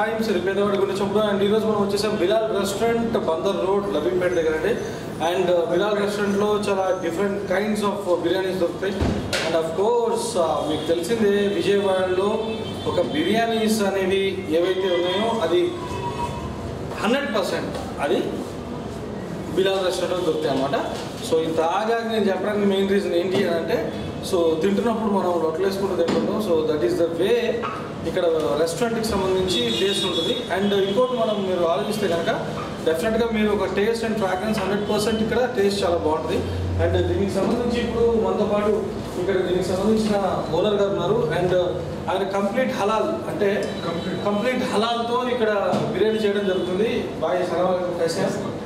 Times ఇది పేదవాడి గురించి చెప్తాం అండ్ ఈరోజు మనం వచ్చేసాం బిలాల్ రెస్టారెంట్ బందర్ రోడ్ లబీపేట దగ్గర అండి అండ్ బిలాల్ రెస్టారెంట్లో చాలా డిఫరెంట్ కైండ్స్ ఆఫ్ బిర్యానీస్ దొరుకుతాయి అండ్ ఆఫ్ కోర్స్ మీకు తెలిసిందే విజయవాడలో ఒక బిర్యానీస్ అనేవి ఏవైతే ఉన్నాయో అది హండ్రెడ్ పర్సెంట్ అది బిలాల్ రెస్టారెంట్లో దొరుకుతాయి అనమాట సో ఇంత ఆగా నేను చెప్పడానికి మెయిన్ రీజన్ ఏంటి అని అంటే సో తింటున్నప్పుడు మనం రొట్టెలేసుకుంటూ తింటున్నాం so that is the way ఇక్కడ రెస్టారెంట్కి సంబంధించి టేస్ట్ ఉంటుంది అండ్ ఇంకోటి మనం మీరు ఆలోచిస్తే కనుక డెఫినెట్గా మీరు ఒక taste and fragrance hundred percent ఇక్కడ టేస్ట్ చాలా బాగుంటుంది అండ్ దీనికి సంబంధించి ఇప్పుడు మనతో పాటు ఇక్కడ దీనికి సంబంధించిన ఓనర్ గారు ఉన్నారు అండ్ ఆయన కంప్లీట్ హలాల్ అంటే కంప్లీట్ హలాల్తో ఇక్కడ బిర్యానీ చేయడం జరుగుతుంది బాయ్ సలాం కైసా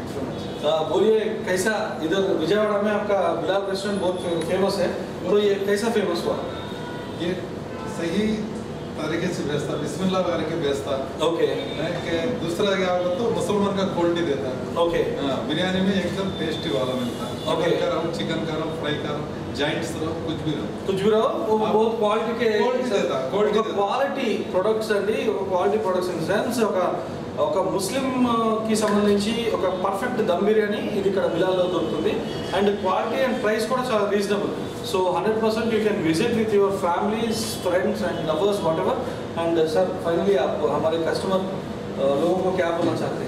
आ, बोलिए कैसा इधर विजयवाड़ा में आपका बिलाल रेस्टोरेंट बहुत फेमस है तो ये कैसा फेमस हुआ ये सही तरीके से बेचता बिस्मिल्लाह करके बेचता ओके है कि दूसरा क्या होगा तो मुसलमान का क्वालिटी देता है ओके हाँ, बिरयानी में एकदम टेस्टी वाला मिलता है Okay. मटन का रहो चिकन का रहो फ्राई का रहो जाइंट्स रहो कुछ भी रहो कुछ भी रहो वो आप- बहुत क्वालिटी के Quality देता, quality ఒక देता. క్వాలిటీ ప్రొడక్ట్స్ అండి ఒక క్వాలిటీ ప్రొడక్ట్స్ ఇన్ సెన్స్ ఒక ఒక ముస్లిం ఆ, కి సంబంధించి ఒక పర్ఫెక్ట్ దమ్ బిర్యానీ ఇది ఇక్కడ బిలాల్లో దొరుకుతుంది అండ్ క్వాలిటీ అండ్ ప్రైస్ కూడా చాలా reasonable so hundred percent you can visit with your families friends and lovers whatever and sir finally आप हमारे कस्टमर लोगों को क्या बोलना चाहते हैं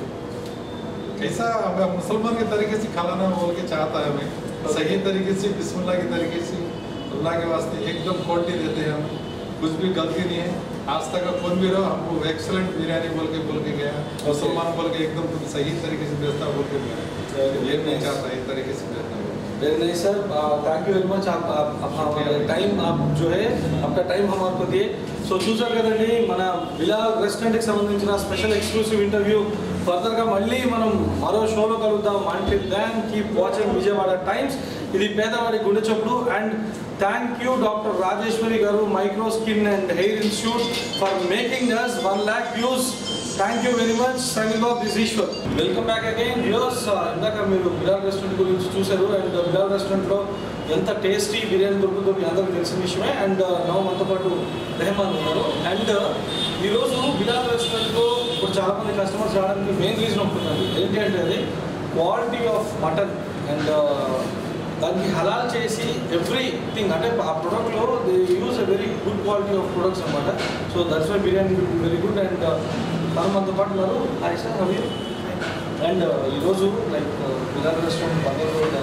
कैसा हमें मुसलमान के तरीके से खाना बोल के चाहता है हमें सही तरीके से बिस्मिल्लाह के तरीके से अल्लाह के वास्ते एकदम क्वालिटी देते हैं हम कुछ भी गलती नहीं है आज तक का कौन भी रहो हमको एक्सलेंट बिरयानी बोल के बोल के गया मुसलमान बोल के एकदम तुम सही तरीके से बेचता बोल के गया ये नहीं चाहता इस तरीके से बेचता बोल के। Very nice sir thank you very much आप आप आप हमारे टाइम आप जो है आपका टाइम हमारे को दिए సో చూసారు కదండి మన బిలాల్ రెస్టారెంట్కి సంబంధించిన స్పెషల్ ఎక్స్క్లూసివ్ ఇంటర్వ్యూ ఫర్దర్గా మళ్ళీ మనం మరో షోలో కలుద్దాం అంటే then keep watching Vijayawada Times ఇది పేదవాడి గుండె చప్పుడు and thank you doctor Rajeshwari గారు micro skin and hair institute for making us one lakh views thank you very much signing off this Eshwar welcome back again views ఇందాక మీరు బిలాల్ రెస్టారెంట్ గురించి చూశారు అండ్ బిలాల్ రెస్టారెంట్లో ఎంత టేస్టీ బిర్యానీ దొరుకుతుందో మీ అందరికీ తెలిసిన విషయమే అండ్ నవ్వు మనతో పాటు రెహమాన్ ఉన్నారు అండ్ ఈరోజు బిలాల్ రెస్టారెంట్లో ఇప్పుడు చాలామంది కస్టమర్స్ రావడానికి మెయిన్ రీజన్ ఉంటున్నారు ఏంటి అంటే అది క్వాలిటీ ఆఫ్ మటన్ అండ్ దానికి హలాల్ చేసి ఎవ్రీథింగ్ అంటే ఆ ప్రొడక్ట్లో they use a very good quality of products అనమాట so that's why biryani very good and మనం మనతో పాటు ఉన్నారు హాయ్ సార్ అవి అండ్ ఈరోజు like Bilal restaurant Bangaru road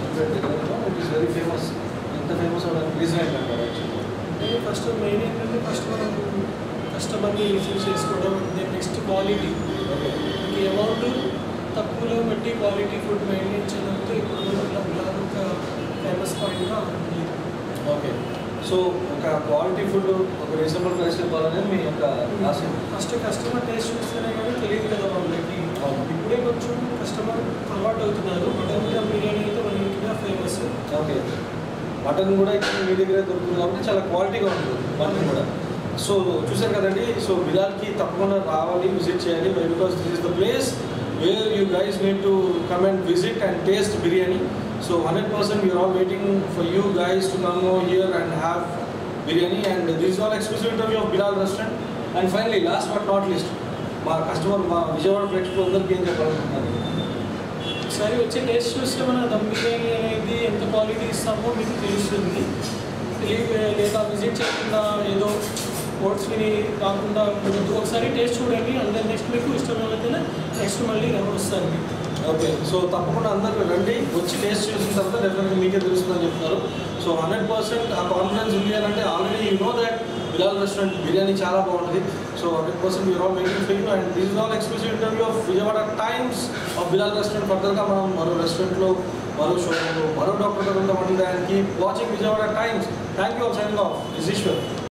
it is very famous ఎంత ఫేమస్ అవడానికి రీజన్ ఏంటంటారు యాక్చువల్లీ అంటే ఫస్ట్ మెయిన్ ఏంటంటే ఫస్ట్ మనం కస్టమర్ని రిసీవ్ చేసుకోవడం దెన్ నెక్స్ట్ క్వాలిటీ మనకి అమౌంట్ తక్కువలో బట్టి క్వాలిటీ ఫుడ్ మెయింటైన్ చేయడంతో ఇప్పుడు ఇలా ఇలా ఒక ఫేమస్ పాయింట్గా ఉంది ఓకే సో ఒక క్వాలిటీ ఫుడ్ ఒక రీజనబుల్ ప్రైస్ ఇవ్వాలనేది మీ యొక్క ఆశ ఫస్ట్ కస్టమర్ టేస్ట్ చూస్తేనే కానీ తెలియదు కదా వాళ్ళకి ఇప్పుడే కొంచెం కస్టమర్ అలవాటు అవుతున్నారు మటన్ కూడా బిర్యానీ అయితే మన ఇంటిగా ఫేమస్ ఓకే మటన్ కూడా ఇక్కడ మీ దగ్గరే దొరుకుతుంది కాబట్టి చాలా క్వాలిటీగా ఉంటుంది మటన్ కూడా సో చూసారు కదండి సో బిలాల్కి తప్పకుండా రావాలి విజిట్ చేయాలి because this is the place where you guys need to come and visit and taste biryani so hundred percent you're all waiting for you guys to come here and have biryani and this all exclusive interview of Bilal restaurant and finally last but not least మా customer మా విజయవాడ ప్రేక్షకులందరికీ ఏం చెప్పాలనుకుంటున్నారు ఒకసారి వచ్చే taste చూస్తే మన దమ్ బిర్యానీ అనేది ఎంత క్వాలిటీ ఇస్తామో మీకు తెలుస్తుంది తెలియ లేదా విజిట్ చేయకుండా ఏదో కోర్ట్స్ విని కాకుండా ఉండొద్దు ఒకసారి టేస్ట్ చూడండి అంటే నెక్స్ట్ మీకు ఇష్టమైతేనే నెక్స్ట్ మళ్ళీ వస్తారు మీకు ఓకే సో తప్పకుండా అందరూ రండి వచ్చి టేస్ట్ చేసిన తర్వాత డెఫినెట్గా మీకే తెలుస్తుందని చెప్తున్నారు సో హండ్రెడ్ పర్సెంట్ ఆ కాన్ఫిడెన్స్ ఉంది అని అంటే already you know that Bilal restaurant biryani చాలా బాగుంటుంది so hundred percent you're all waiting for you and this all exclusive interview of Vijayawada Times of Bilal restaurant ఫర్దర్గా మనం మరో రెస్టారెంట్లో మరో షోలో మరో డాక్టర్ గారు ఉండమంటుంది and keep watching Vijayawada Times thank you all signing off is Eshwar